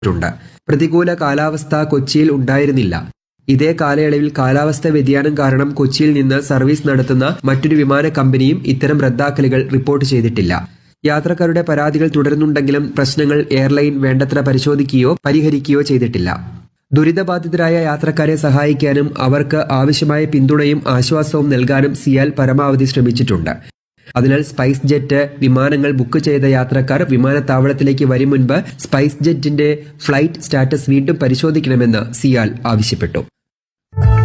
ട്ടുണ്ട് പ്രതികൂല കാലാവസ്ഥ കൊച്ചിയിൽ ഉണ്ടായിരുന്നില്ല ഇതേ കാലയളവിൽ കാലാവസ്ഥ വ്യതിയാനം കാരണം കൊച്ചിയിൽ നിന്ന് സർവീസ് നടത്തുന്ന മറ്റൊരു വിമാന കമ്പനിയും ഇത്തരം റദ്ദാക്കലുകൾ റിപ്പോർട്ട് ചെയ്തിട്ടില്ല യാത്രക്കാരുടെ പരാതികൾ തുടരുന്നുണ്ടെങ്കിലും പ്രശ്നങ്ങൾ എയർലൈൻ വേണ്ടത്ര പരിശോധിക്കുകയോ പരിഹരിക്കുകയോ ചെയ്തിട്ടില്ല ദുരിതബാധിതരായ യാത്രക്കാരെ സഹായിക്കാനും അവർക്ക് ആവശ്യമായ പിന്തുണയും ആശ്വാസവും നൽകാനും സിയാൽ പരമാവധി ശ്രമിച്ചിട്ടുണ്ട് അതിനാൽ സ്പൈസ് ജെറ്റ് വിമാനങ്ങൾ ബുക്ക് ചെയ്ത യാത്രക്കാർ വിമാനത്താവളത്തിലേക്ക് വരും മുൻപ് സ്പൈസ് ജെറ്റിന്റെ ഫ്ലൈറ്റ് സ്റ്റാറ്റസ് വീണ്ടും പരിശോധിക്കണമെന്ന് സിയാൽ ആവശ്യപ്പെട്ടു